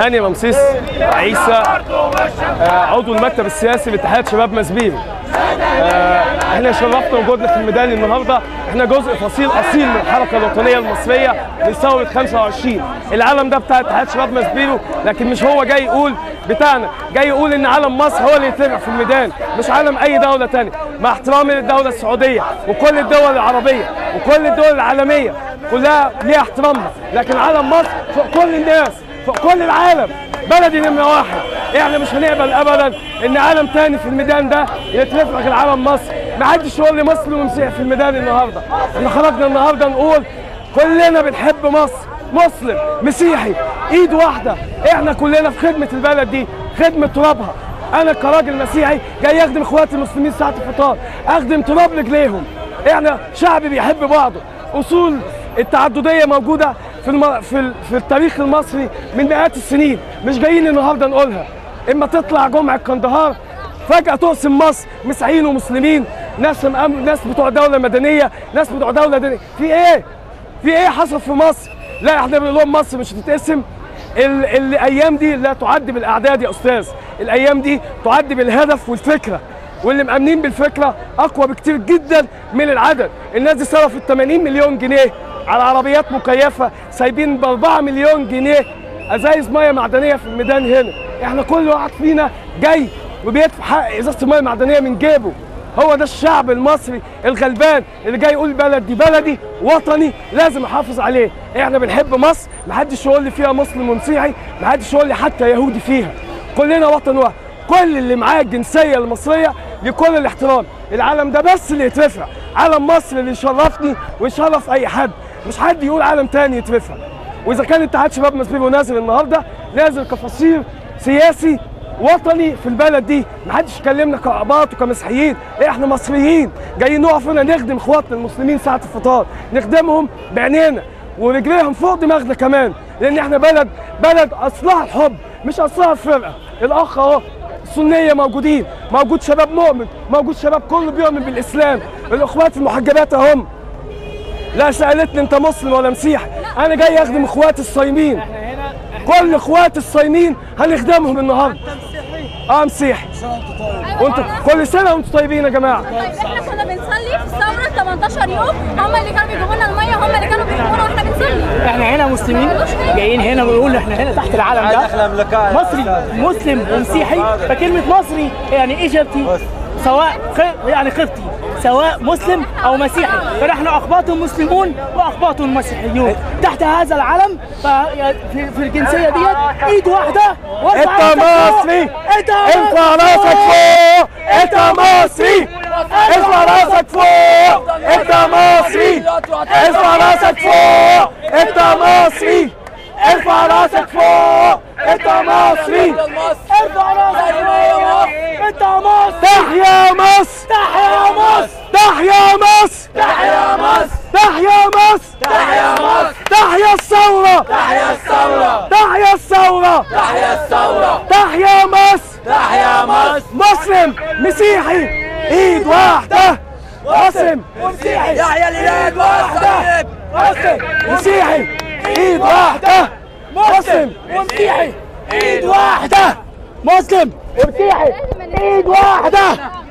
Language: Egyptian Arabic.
هاني رمسيس عيسى آه، عضو المكتب السياسي لاتحاد شباب مسبيل آه، احنا شرفنا وجودنا في الميدان النهارده احنا جزء فصيل اصيل من الحركه الوطنيه المصريه لثوره 25 العلم ده بتاع اتحاد شباب مسبيرو لكن مش هو جاي يقول بتاعنا جاي يقول ان علم مصر هو اللي يترفع في الميدان مش علم اي دوله تانية مع احترامي للدوله السعوديه وكل الدول العربيه وكل الدول العالميه كلها ليها احترامها لكن علم مصر فوق كل الناس فوق كل العالم بلدي نمرة واحد احنا مش هنقبل ابدا ان عالم تاني في الميدان ده يترفع غير علم مصر ما حدش يقول لي مصر ومسيح في الميدان النهارده احنا خرجنا النهارده نقول كلنا بنحب مصر مسلم مسيحي ايد واحده احنا كلنا في خدمه البلد دي خدمه ترابها انا كراجل مسيحي جاي اخدم اخواتي المسلمين ساعه الفطار اخدم تراب رجليهم احنا شعب بيحب بعضه اصول التعدديه موجوده في الم... في, ال... في التاريخ المصري من مئات السنين مش جايين النهارده نقولها اما تطلع جمعه كندهار فجاه تقسم مصر مسيحيين ومسلمين ناس أم... ناس بتوع دوله مدنيه ناس بتوع دوله دينيه في ايه في ايه حصل في مصر لا احنا بنقول لهم مصر مش هتتقسم ال... الايام دي لا تعد بالاعداد يا استاذ الايام دي تعد بالهدف والفكره واللي مأمنين بالفكره اقوى بكتير جدا من العدد الناس دي صرفت 80 مليون جنيه على عربيات مكيفه سايبين ب 4 مليون جنيه ازايز ميه معدنيه في الميدان هنا احنا كل واحد فينا جاي وبيدفع حق ازازه ميه معدنيه من جيبه هو ده الشعب المصري الغلبان اللي جاي يقول بلد دي بلدي وطني لازم احافظ عليه احنا بنحب مصر محدش يقول لي فيها مسلم ومسيحي محدش يقول لي حتى يهودي فيها كلنا وطن واحد كل اللي معاه الجنسيه المصريه لكل الاحترام العلم ده بس اللي يترفع علم مصر اللي يشرفني ويشرف اي حد مش حد يقول علم تاني يترفع واذا كان اتحاد شباب مسبيرو نازل النهارده نازل كفصيل سياسي وطني في البلد دي محدش يكلمنا كعباط وكمسيحيين احنا مصريين جايين نقف هنا نخدم اخواتنا المسلمين ساعه الفطار نخدمهم بعينينا ورجليهم فوق دماغنا كمان لان احنا بلد بلد اصلها الحب مش اصلها الفرقه الاخ اهو السنيه موجودين موجود شباب مؤمن موجود شباب كله بيؤمن بالاسلام الاخوات المحجبات اهم لا سالتني انت مسلم ولا مسيحي انا جاي اخدم اخواتي الصايمين كل اخواتي الصايمين هنخدمهم النهارده اه مسيحي وانتوا كل سنه وانتم طيبين يا جماعه طيب احنا كنا بنصلي في الثوره 18 يوم هم اللي كانوا بيجيبوا لنا الميه هم اللي كانوا بيجيبونا واحنا بنصلي احنا هنا مسلمين جايين هنا بنقول احنا هنا تحت العلم ده مصري مسلم ومسيحي فكلمه مصري يعني ايجيبتي سواء خ- يعني قبطي سواء مسلم او مسيحي فنحن اقباط مسلمون واقباط مسيحيون تحت هذا العلم ف- في في الجنسيه ديت ايد واحده وارفع انت راسك فوق. مصري انت ارفع راسك فوق انت مصري ارفع راسك فوق انت مصري ارفع راسك فوق انت مصري ارفع راسك فوق انت مصري ارفع راسك فوق انت مصري تحيا مصر تحيا مصر تحيا مصر تحيا مصر تحيا مصر تحيا مصر تحيا الثورة تحيا الثورة تحيا الثورة تحيا الثورة تحيا مصر تحيا مصر مسلم مسيحي ايد واحدة مسلم مسيحي يحيى الإيد واحدة مسلم مسيحي ايد واحدة مسلم مسيحي ايد واحدة مسلم مسيحي ايد واحدة